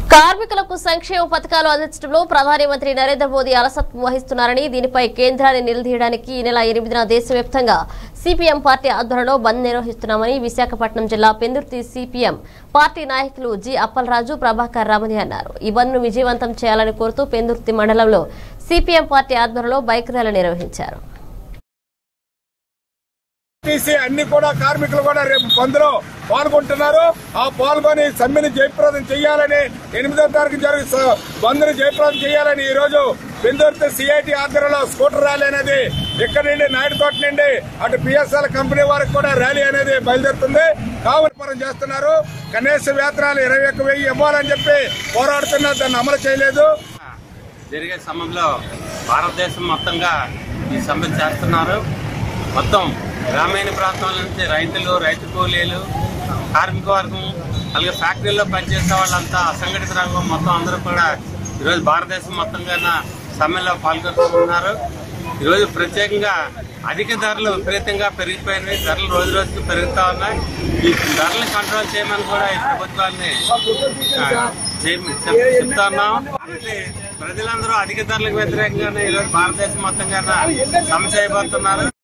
కార్మికులకు సంక్షేమ పథకాలు అందించడంలో ప్రధానమంత్రి నరేంద్ర మోదీ అలసత్వం వహిస్తున్నారని దీనిపై కేంద్రాన్ని నిలదీయడానికి ఈ నెల ఎనిమిదిన దేశవ్యాప్తంగా సిపిఎం పార్టీ ఆధ్వర్యంలో బంద్ నిర్వహిస్తున్నామని విశాఖపట్నం జిల్లా పెందుర్తి సిపిఎం పార్టీ నాయకులు జి అప్పలరాజు ప్రభాకర్ రామని అన్నారు ఈ బంద్ను విజయవంతం చేయాలని కోరుతూ పెందుర్తి మండలంలో సిపిఎం పార్టీ ఆధ్వర్యంలో బైక్ ర్యాలీ నిర్వహించారు టీసీ అన్ని కూడా కార్మికులు కూడా రేపు బంద్లో పాల్గొంటున్నారు ఆ పాల్గొని సమ్మెను జయప్రదం చేయాలని ఎనిమిదో తారీఖు జరిగే స- బంద్ను జయప్రదం చేయాలని ఈ రోజు బెందూర్తి సిఐటి ఆధ్వర్యంలో స్కూటర్ ర్యాలీ అనేది ఇక్కడ నుండి నాయుడుకోట నుండి అటు పిఎస్ఎల్ కంపెనీ వారికి కూడా ర్యాలీ అనేది బయలుదేరుతుంది కావలపురం చేస్తున్నారు కనీస వేతనాలు ఇరవై ఒక్క వెయ్యి ఇవ్వాలని చెప్పి పోరాడుతున్నారు దాన్ని అమలు చేయలేదు జరిగే సమయంలో భారతదేశం మొత్తంగా ఈ సమ్మె చేస్తున్నారు మొత్తం గ్రామీణ ప్రాంతాల నుంచి రైతులు రైతు కూలీలు కార్మిక వర్గం అలాగే ఫ్యాక్టరీలో పనిచేసే వాళ్ళంతా అసంఘటిత రంగం మొత్తం అందరూ కూడా ఈరోజు భారతదేశం మొత్తంగా సమ్మెలో పాల్గొంటున్నారు ఈరోజు ప్రత్యేకంగా అధిక ధరలు విపరీతంగా పెరిగిపోయినాయి ధరలు రోజు రోజుకి పెరుగుతా ఉన్నాయి ఈ ధరలను కంట్రోల్ చేయమని కూడా ఈ ప్రభుత్వాన్ని ఆ, చేయ- చెప్- చెప్తా ఉన్నాం కాబట్టి ప్రజలందరూ అధిక ధరలకు వ్యతిరేకంగానే ఈరోజు భారతదేశం మొత్తంగా సమ్మె చేయబోతున్నారు